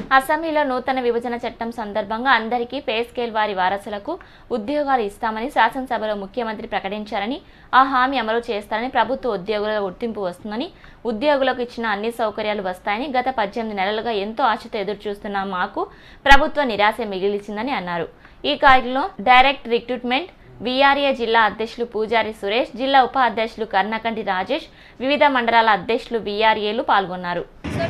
అసెంబ్లీలో నూతన విభజన చట్టం సందర్భంగా అందరికీ పే స్కేల్ వారి వారసులకు ఉద్యోగాలు ఇస్తామని శాసనసభలో ముఖ్యమంత్రి ప్రకటించారని ఆ హామీ అమలు చేస్తారని ప్రభుత్వ ఉద్యోగుల గుర్తింపు వస్తుందని ఉద్యోగులకు ఇచ్చిన అన్ని సౌకర్యాలు వస్తాయని గత పద్దెనిమిది నెలలుగా ఎంతో ఆశతో ఎదురుచూస్తున్న మాకు ప్రభుత్వ నిరాశ మిగిలిచిందని అన్నారు ఈ కార్యక్రమంలో డైరెక్ట్ రిక్రూట్మెంట్ విఆర్ఏ జిల్లా అధ్యక్షులు పూజారి సురేష్ జిల్లా ఉపాధ్యక్షులు కర్ణకంటి రాజేష్ వివిధ మండలాల అధ్యక్షులు విఆర్ఏలు పాల్గొన్నారు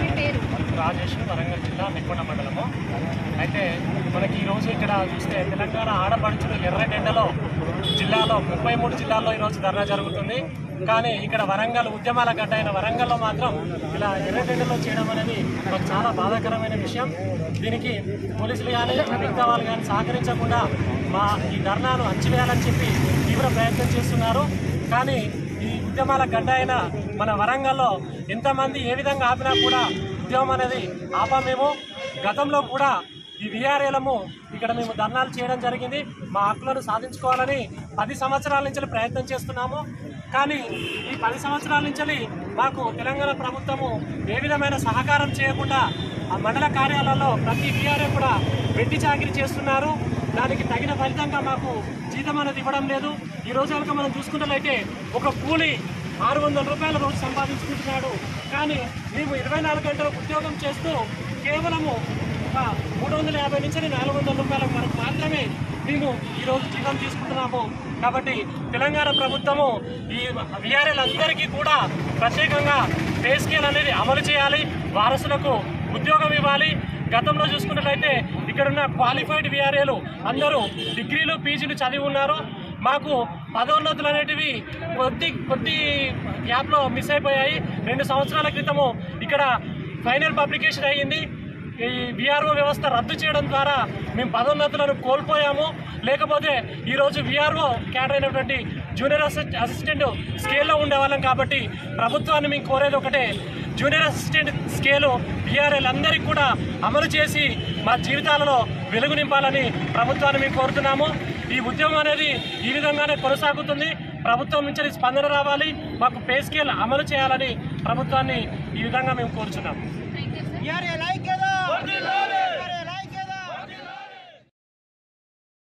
రాజేష్ వరంగల్ జిల్లా నెక్కొండ మండలము అయితే మనకి ఈరోజు ఇక్కడ చూస్తే తెలంగాణ ఆడపడుచులు ఎర్రటెండలో జిల్లాలో ముప్పై మూడు జిల్లాల్లో ఈరోజు ధర్నా జరుగుతుంది కానీ ఇక్కడ వరంగల్ ఉద్యమాల గడ్డ అయిన వరంగల్లో మాత్రం ఇలా ఎర్రటెండలో చేయడం అనేది మాకు చాలా బాధాకరమైన విషయం దీనికి పోలీసులు కానీ మిగతా వాళ్ళు కానీ సహకరించకుండా మా ఈ ధర్నాను అణచివేయాలని చెప్పి తీవ్ర ప్రయత్నం చేస్తున్నారు కానీ ఈ ఉద్యమాల గడ్డ అయిన మన వరంగల్లో ఎంతమంది ఏ విధంగా ఆపినా కూడా ఉద్యమం అనేది ఆపామేమో గతంలో కూడా ఈ విఆర్ఏలము ఇక్కడ మేము ధర్నాలు చేయడం జరిగింది మా హక్కులను సాధించుకోవాలని పది సంవత్సరాల నుంచి ప్రయత్నం చేస్తున్నాము కానీ ఈ పది సంవత్సరాల నుంచి మాకు తెలంగాణ ప్రభుత్వము ఏ విధమైన సహకారం చేయకుండా ఆ మండల కార్యాలయాల్లో ప్రతి విఆర్ఏ కూడా వెట్టి చాకిరీ చేస్తున్నారు దానికి తగిన ఫలితంగా మాకు జీతం అనేది ఇవ్వడం లేదు ఈ రోజు కనుక మనం చూసుకున్నట్లయితే ఒక కూలి ఆరు వందల రూపాయల రోజు సంపాదించుకుంటున్నాడు కానీ మేము ఇరవై నాలుగు గంటలు ఉద్యోగం చేస్తూ కేవలము ఒక మూడు వందల యాభై నుంచి నాలుగు వందల రూపాయల వరకు మాత్రమే మేము ఈరోజు జీతం తీసుకుంటున్నాము కాబట్టి తెలంగాణ ప్రభుత్వము ఈ విఆర్ఎల్ అందరికీ కూడా ప్రత్యేకంగా పే స్కేల్ అనేది అమలు చేయాలి వారసులకు ఉద్యోగం ఇవ్వాలి గతంలో చూసుకున్నట్లయితే ఇక్కడున్న క్వాలిఫైడ్ విఆర్ఏలు అందరూ డిగ్రీలు పీజీలు చదివి ఉన్నారు మాకు పదోన్నతులు అనేటివి కొద్ది కొద్ది గ్యాప్లో మిస్ అయిపోయాయి రెండు సంవత్సరాల క్రితము ఇక్కడ ఫైనల్ పబ్లికేషన్ అయ్యింది ఈ విఆర్ఓ వ్యవస్థ రద్దు చేయడం ద్వారా మేము పదోన్నతులను కోల్పోయాము లేకపోతే ఈరోజు విఆర్ఓ క్యాడర్ అయినటువంటి జూనియర్ అసిస్ట్ అసిస్టెంట్ స్కేల్లో ఉండేవాళ్ళం కాబట్టి ప్రభుత్వాన్ని మేము కోరేది ఒకటే జూనియర్ అసిస్టెంట్ స్కేలు విఆర్ఎల్ అందరికీ కూడా అమలు చేసి మా జీవితాలలో వెలుగు నింపాలని ప్రభుత్వాన్ని మేము కోరుతున్నాము ఈ ఉద్యమం అనేది ఈ విధంగానే కొనసాగుతుంది ప్రభుత్వం నుంచి స్పందన రావాలి మాకు పే స్కేల్ అమలు చేయాలని ప్రభుత్వాన్ని ఈ విధంగా మేము కోరుచున్నాము యార్ ఏ లైక్ ఏదో